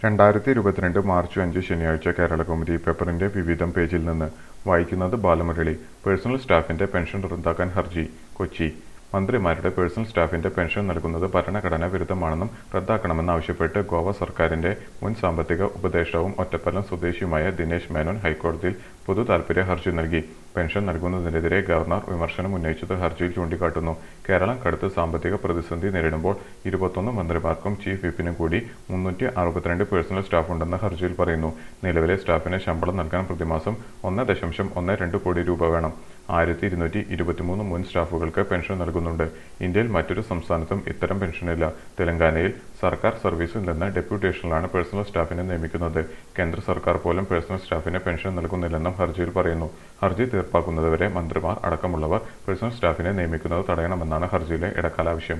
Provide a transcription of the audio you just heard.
രണ്ടായിരത്തി ഇരുപത്തിരണ്ട് മാർച്ച് അഞ്ച് ശനിയാഴ്ച കേരളകൗമുദി പേപ്പറിന്റെ വിവിധം പേജിൽ നിന്ന് വായിക്കുന്നത് ബാലമുരളി പേഴ്സണൽ സ്റ്റാഫിന്റെ പെൻഷൻ റദ്ദാക്കാൻ ഹർജി കൊച്ചി മന്ത്രിമാരുടെ പേഴ്സണൽ സ്റ്റാഫിന്റെ പെൻഷൻ നൽകുന്നത് ഭരണഘടനാ വിരുദ്ധമാണെന്നും റദ്ദാക്കണമെന്നാവശ്യപ്പെട്ട് ഗോവ സർക്കാരിന്റെ മുൻ സാമ്പത്തിക ഉപദേഷ്ടാവും ഒറ്റപ്പാലം സ്വദേശിയുമായ ദിനേശ് മേനോൻ ഹൈക്കോടതിയിൽ പൊതു താൽപര്യ ഹർജി നൽകി പെൻഷൻ നൽകുന്നതിനെതിരെ ഗവർണർ വിമർശനം ഉന്നയിച്ചത് ഹർജിയിൽ ചൂണ്ടിക്കാട്ടുന്നു കേരളം കടുത്ത സാമ്പത്തിക പ്രതിസന്ധി നേരിടുമ്പോൾ ഇരുപത്തൊന്ന് മന്ത്രിമാർക്കും ചീഫ് വിപ്പിനും കൂടി മുന്നൂറ്റി അറുപത്തിരണ്ട് പേഴ്സണൽ സ്റ്റാഫ് ഉണ്ടെന്ന് ഹർജിയിൽ പറയുന്നു നിലവിലെ സ്റ്റാഫിന് ശമ്പളം നൽകാൻ പ്രതിമാസം ഒന്ന് ദശാംശം ഒന്ന് രണ്ട് കോടി രൂപ വേണം ആയിരത്തി ഇരുന്നൂറ്റി ഇരുപത്തിമൂന്ന് മുൻ സ്റ്റാഫുകൾക്ക് പെൻഷൻ നൽകുന്നുണ്ട് ഇന്ത്യയിൽ മറ്റൊരു സംസ്ഥാനത്തും ഇത്തരം പെൻഷനില്ല തെലങ്കാനയിൽ സർക്കാർ സർവീസിൽ നിന്ന് ഡെപ്യൂട്ടേഷനിലാണ് പേഴ്സണൽ സ്റ്റാഫിനെ നിയമിക്കുന്നത് കേന്ദ്ര സർക്കാർ പോലും പേഴ്സണൽ സ്റ്റാഫിന് പെൻഷൻ നൽകുന്നില്ലെന്നും ഹർജിയിൽ പറയുന്നു ഹർജി തീർപ്പാക്കുന്നതുവരെ മന്ത്രിമാർ അടക്കമുള്ളവർ പേഴ്സണൽ സ്റ്റാഫിനെ നിയമിക്കുന്നത് തടയണമെന്നാണ് ഹർജിയിലെ ഇടക്കാലാവശ്യം